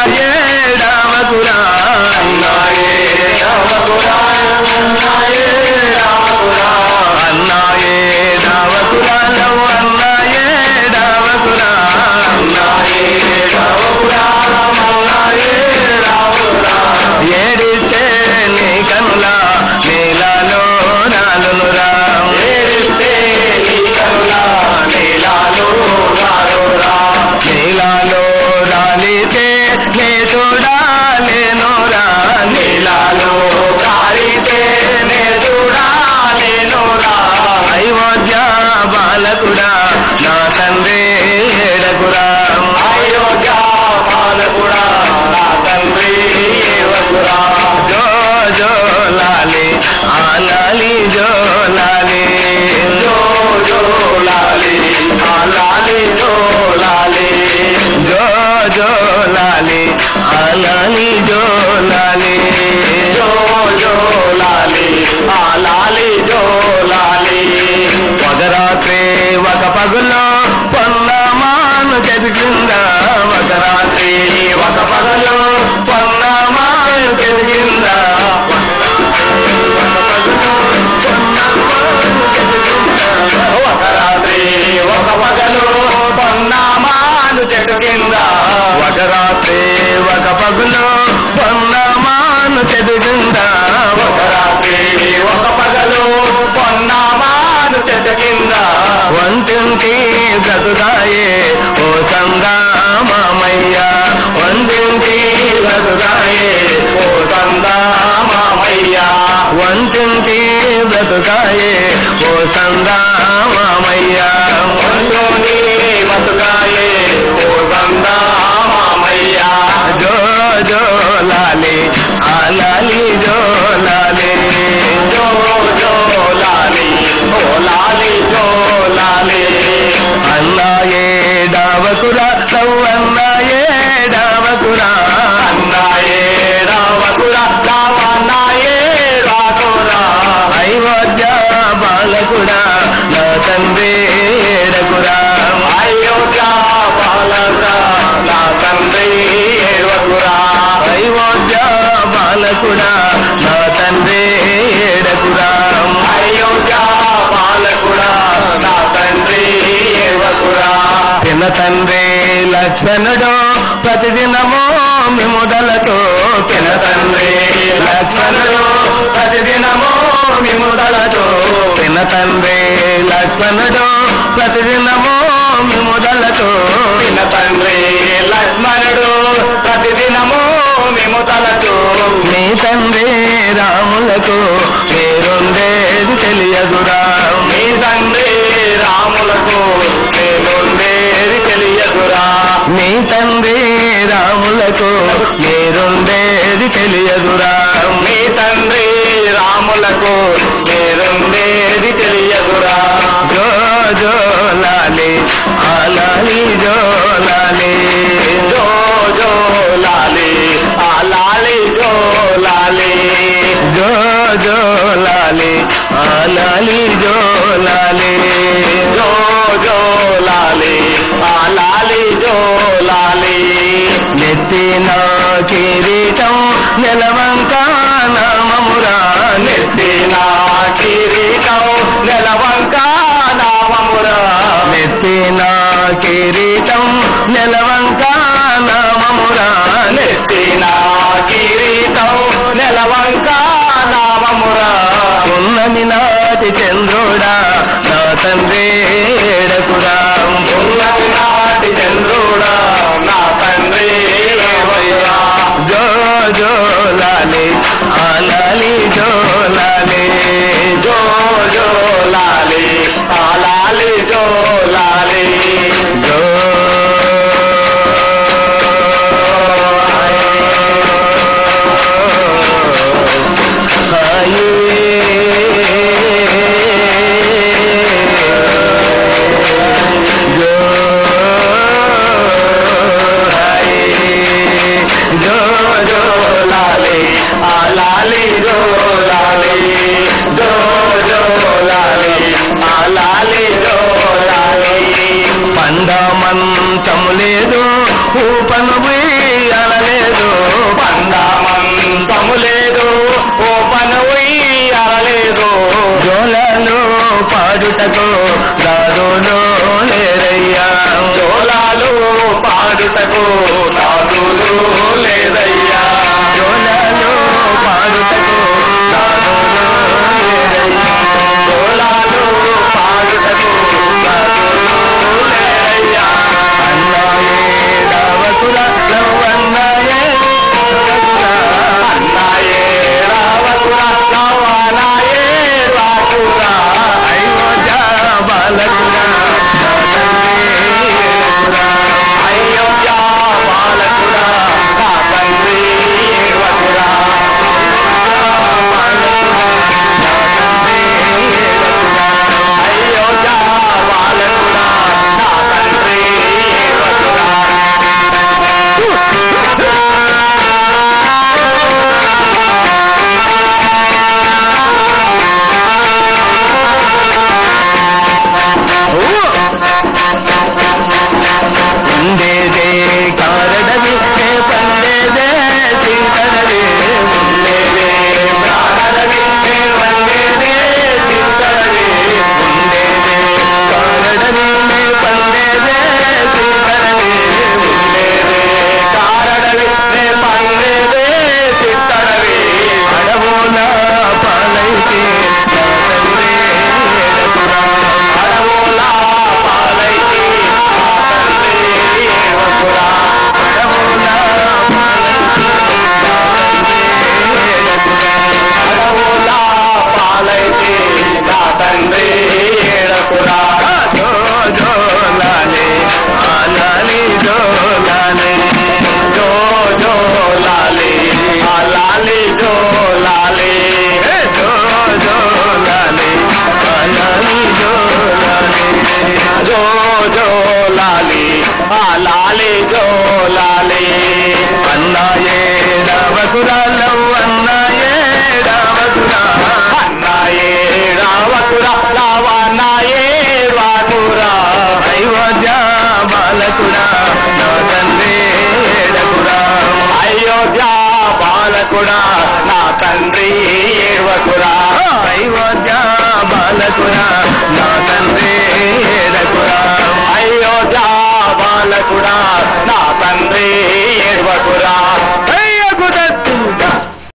ఏడవకురా అన్నాయే ఏడవకురా అన్నాయే ఏడవకురా అన్నాయే ఏడవకురా love అన్నాయే ఏడవకురా అన్నాయే ఏడవకురా అన్నాయే ఏడవకురా ఏడితే నీ కనుల నీలలో రాలునురా ఏడితే నీ కనుల నీలాలో రాలురా నీలాలో రాలితే నే చూడాలేనురా నీలాలో రాలితే నే చూడాలేనురా అయోధ్య బాలకుడా నా తండ్రి ఏడకురా అయోధ్య బాలకుడా నా తండ్రి ఏవకురా జో జో లాలి ఆ లాలి జో లాలి జో జో లాలి ఆ లాలి జో లాలి జో జో లాలి ఆ లాలి జో లాలి జో జో లాలి ఆ లాలి జో లాలి ఒక రాత్రి ఒక పగులో పొన్నమాను చెదిగిందా ఒక రాత్రి ఒక పగలో పొన్నమాను చెదిగిందా ఒక రాత్రి ఒక పగలు పొన్నమాను చెట్టు కింద ఒక రాత్రి ఒక పగులు పొన్నమాను చెట్టు కింద ఒక రాత్రి ఒక పగలు పొన్నమాను చెట్టు కింద వంటింటి బ్రతుకాయే ఓ సంగా మామయ్య వంటింటి బ్రతుకాయే ఓ సంగా మామయ్య వంటింటి బ్రతుకాయే ఓ సంగా మామయ్య వంటోని బతుకాయే ఓ సంగా మామయ్య జో జో లాలి ఆ లాలి జో లాలి జో జో లాలి ఓ లాలి జో లాలి అన్నాయే డావకురా సవ్వన్నాయే డావకురా అన్నాయే డావకురా దావన్నాయే రాకురా అయోధ్య బాలకుడా నా తండ్రి ఏడకురా అయోధ్య బాలక నా తండ్రి ఏడకురా అయోధ్య బాలకుడా నా తండ్రి ఏడకురా అయోధ్య బాలకుడా నా తండ్రి ఏడకురా చిన్న తండ్రి లక్ష్మణుడు ప్రతిదినము మిముదలతో చిన్న తండ్రి లక్ష్మణుడు ప్రతిదినము మిముదలతో చిన్న తండ్రి లక్ష్మణుడు ప్రతిదినము మిముదలతో చిన్న తండ్రి లక్ష్మణుడు ప్రతిదినము మిముదలతో మీ తండ్రి రాములకు పేరుండేది తెలియదురా మీ తండ్రి రాములకు పేరుండేది తెలియదురా మీ తండ్రి రాములకు పేరుండేది తెలియదురా మీ తండ్రి రాములకు పేరుండేది తెలియదురా జో జో లాలి ఆ లాలి జో లాలి జో జో లాలి ఆ లాలి జో లాలి జో జో లాలి ఆ లాలి జో లాలి జో జో లాలి ఆ లాలి జో లాలి నెత్తిన కిరీటం నెలవంక నామమురా నెత్తిన కిరీటం నెలవంక నామమురా నెత్తిన కిరీటం నెలవంక నామమురా నెత్తిన కిరీటం నెలవంక నామమురా ఉన్నమి నాటి చంద్రుడా నా తండ్రి ఏడకురా ఉన్నమి నాటి చంద్రుడా నా తండ్రి ఏవయ్యా జో జో లాలి ఆ లాలి జో లాలి జో జో లాలి ఆ లాలి జో లాలి జో జో జో లాలి ఆ లాలి జో లాలి జో జో లాలి ఆ లాలి జో లాలి పండ మంచము లేదు ఊపను అనలేదు పందామంతము లేదు ఓ పను ఉయ్యాలేదు జోలలు పాడుటకు దారులు లేరయ్యా జోలాలు పాడుటకు నాదులు లేదయ్యా జోలలు పాడుటకు దారులు లేరయ్యా జోలాలు పాడుటకు నాదులు లేదయ్యా అన్నాయే రావకుల నవ్వన్నాయే రావకుల అన్నాయే రావకురా నవ్వనాయే రాకురా అయోధ్య బాలకుల నా తండ్రి ఏడురా. అయోధ్య బాలకుడా నా తండ్రి ఏవకురా అయోధ్య బాలకుడా నా తండ్రి ఏవకురా ఉండేదే కారడవి నే పండేదే సీతనవి ఉండేదే ప్రాణరవి వందేదే చింతరవి ఉండేదే కారడవి నే పండేదే సీతనవి ఉండేదే కారడవి నే పండేదే చిత్తడవి అడవుల పాలైతే నా తండ్రి ఏడకురా. అడవులా పాలైతి నా తండ్రి ఏవకురా అడవుల పాలైతే నా తండ్రి ఏడకురా. అడవులా పాలైతి నా తండ్రి ఏడకురా జో జోలాలే ఆలాలి జోలాలే జో జో లాలి ఆ లాలి జో లాలి జో జోలాలే ఆలాలి జోలాలే జో జో లాలి ఆ లాలి జో లాలి అన్నాయే రావకురాలవు అన్నాయే రావకురా అన్నాయే రావకురా రావన్నాయే రాకురా అయోధ్య బాలకుడా నా తండ్రి ఏడకురా అయోధ్య బాలకుడా నా తండ్రి ఏడవకురా అయోధ్య బాలకుడా